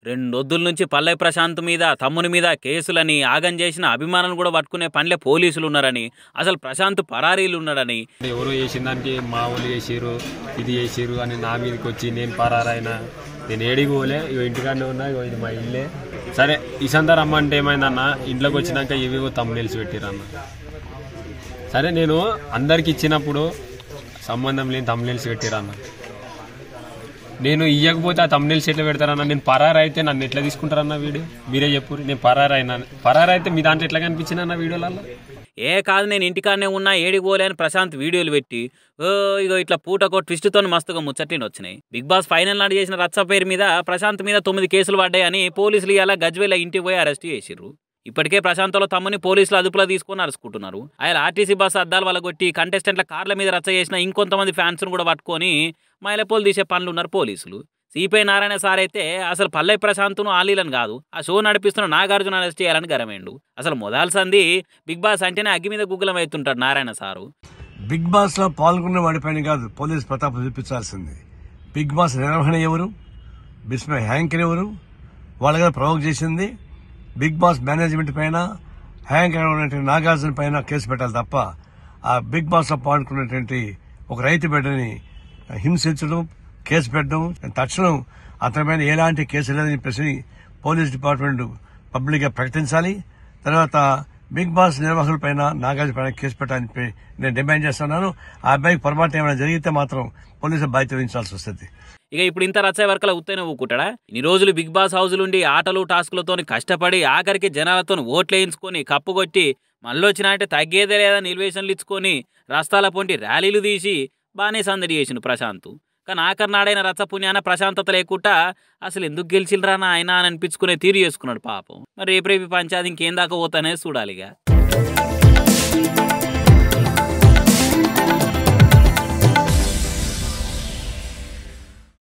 రెండొద్దుల నుంచి పల్లె ప్రశాంత్ మీద తమ్ముని మీద కేసులని ఆగం చేసిన అభిమానులు కూడా పట్టుకునే పనిలే పోలీసులు ఉన్నారని అసలు ప్రశాంత్ పరారీలు ఉన్నాడని ఎవరో చేసిన దానికి మా వాళ్ళు చేసిర్రు ఇది చేసిర్రు అని నా మీదకి వచ్చి నేను పరారైనా నేను ఏడికి పోలే ఇగో ఇంటికాడనే ఉన్నా ఇగో ఇది మా ఇల్లే సరే ఇసంతా రమ్మంటే ఏమైందన్న ఇంట్లోకి వచ్చినాక ఇవిగో తమ్ముళ్ళు పెట్టిరన్న సరే నేను అందరికి ఇచ్చినప్పుడు సంబంధం లేని తమ్ముళ్ళు పెట్టిరన్న నేను ఇయ్యకపోతే ఆ తమ్ముళ్ళు ఎట్లా పెడతారన్న నేను పరారు అయితే నన్ను ఎట్లా తీసుకుంటారన్న వీడియో మీరే చెప్పు నేను పరారు అయినా పరారు అయితే మీ దాంట్లో ఎట్లా కనిపించిందన్న వీడియోలలో ఏ కాదు నేను ఇంటికాడనే ఉన్నా ఏడికి పోలే అని ప్రశాంత్ వీడియోలు పెట్టి ఓ ఇగో ఇట్లా పూటకో ట్విస్ట్తో మస్తుగా ముచ్చట్టిని వచ్చినాయి బిగ్ బాస్ ఫైనల్ నాడు చేసిన రచ్చ పేరు మీద ప్రశాంత్ మీద తొమ్మిది కేసులు పడ్డాయని పోలీసులు ఇలా గజ్వేల ఇంటికి పోయి అరెస్ట్ చేసిర్రు ఇప్పటికే ప్రశాంత్లో తమ్ముని పోలీసులు అదుపులో తీసుకొని అరుచుకుంటున్నారు ఆయన ఆర్టీసీ బస్సు అద్దాలు వలగొట్టి కంటెస్టెంట్ల కార్ల మీద రచ్చ చేసిన ఇంకొంతమంది ఫ్యాన్స్ను కూడా పట్టుకొని మైలపోలు తీసే పనులు ఉన్నారు పోలీసులు సిపిఐ నారాయణ సార్ అయితే అసలు పల్లె ప్రశాంత్ను ఆలీలను కాదు ఆ షో నడిపిస్తున్న నాగార్జున అరెస్ట్ చేయాలని గరమేండు అసలు మొదలు సంది బిగ్ బాస్ అంటేనే అగ్గి మీద గుగ్గులం అవుతుంటాడు నారాయణ సారు బిగ్ బాస్ లో పాల్గొన్న వాడిపైన కాదు పోలీస్ ప్రతాపం చూపించాల్సింది బిగ్ బాస్ నిర్వహణ ఎవరు బిస్మే హ్యాంకర్ ఎవరు వాళ్ళ కదా ప్రవోక్ చేసింది బిగ్ బాస్ మేనేజ్మెంట్ పైన హ్యాంకర్ ఉన్నటువంటి నాగార్జున పైన కేసు పెట్టాలి తప్ప ఆ బిగ్ బాస్ లో పాల్గొన్నటువంటి ఒక రైతు బిడ్డని హింసించడం కేసు పెట్టడం తక్షణం అతని పైన ఎలాంటి కేసు లేదని చెప్పేసి పోలీస్ డిపార్ట్మెంట్ పబ్లిక్ గా ప్రకటించాలి తర్వాత బిగ్ బాస్ నిర్వాహకుల పైన నాగార్జున పైన కేసు పెట్టాలని చెప్పి నేను డిమాండ్ చేస్తున్నాను ఆ అబ్బాయికి పొరపాటు ఏమైనా జరిగితే మాత్రం పోలీసులు బాధ్యత వహించాల్సి వస్తుంది ఇక ఇప్పుడు ఇంత రచ్చే వరకల ఉత్తైన ఊకుంటాడా ఇన్ని రోజులు బిగ్ బాస్ హౌస్లుండి ఆటలు టాస్కులతోని కష్టపడి ఆఖరికి జనాలతో ఓట్లేయించుకొని కప్పుకొట్టి మళ్ళొచ్చినా అంటే తగ్గేదే లేదా నిల్వేషన్లు ఇచ్చుకొని రస్తాల పొంటి ర్యాలీలు తీసి బాగానే సందడి చేసిండు ప్రశాంత్ కానీ ఆఖరి నాడైన రచ్చ పుణ్యాన ప్రశాంతత లేకుండా అసలు ఎందుకు గెలిచినరా ఆయన అని అనిపించుకునే తీరు చేసుకున్నాడు పాపం మరి రేపు రేపు పంచాది ఇంకేం దాకా పోతానే చూడాలిగా